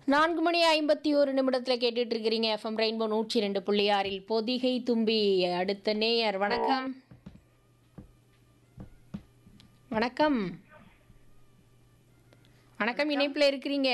நான்கு மணி ஐம்பத்தி ஒரு நிமிடத்தில் கேட்டுட்டு இருக்கிறீங்க எஃப்எம் ரெயின்போ நூற்றி ரெண்டு புள்ளி ஆறில் பொதிகை தும்பி அடுத்த நேயர் வணக்கம் வணக்கம் வணக்கம் இணைப்பில் இருக்கிறீங்க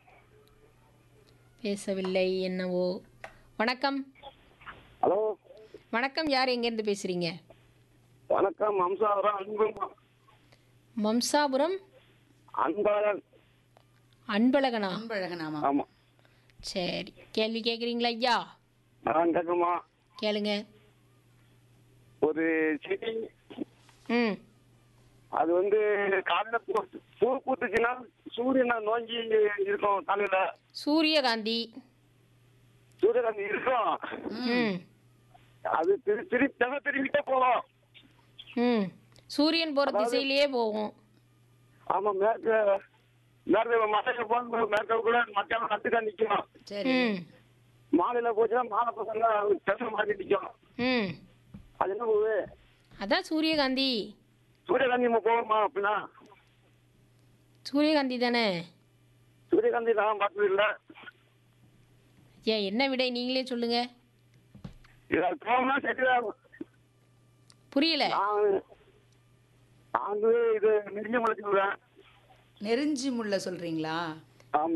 பேசவில்லை என்னவோ வணக்கம் ஹலோ வணக்கம் யார் எங்கேருந்து பேசுகிறீங்க வணக்கம் அம்சாவரம் அன்பு மம்சாபுரம் அன்பாளன் அன்பழகனா அன்பழகனாமா ஆமா சரி கேள்வி கேட்குறீங்களா ஐயா நான் கேட்குமா கேளுங்க ஒரு செடி ம் அது வந்து காலையில பூ பூ பூத்துச்சுன்னா சூரியனை நோங்கி இருக்கும் காலையில சூரியகாந்தி சூரியகாந்தி இருக்கும் ம் அது திரு திரு திசை திரும்பிட்டே போகும் ம் சூரியன் போகிற திசையிலேயே போகும் ஆமா மேற்கு மேற்கு மலையில போகும்போது மேற்க கூட மத்தியானம் நட்டுக்கா நிக்கும் சரி ம் மாலையில போச்சுன்னா மாலை பசங்க திசை மாறி நிக்கும் ம் அது என்ன பூவு அதான் சூரியகாந்தி சூரியகாந்தி நம்ம போவோமா அப்படின்னா சூரியகாந்தி தானே சூரியகாந்தி நான் பார்த்தது இல்லை ஏன் என்ன விடை நீங்களே சொல்லுங்க இதில் போகணும்னா சரிதான் புரியல நான் நான் வந்து இது நெருங்கி முளைச்சுடுவேன் நெருஞ்சி முள்ள சொல்றீங்களா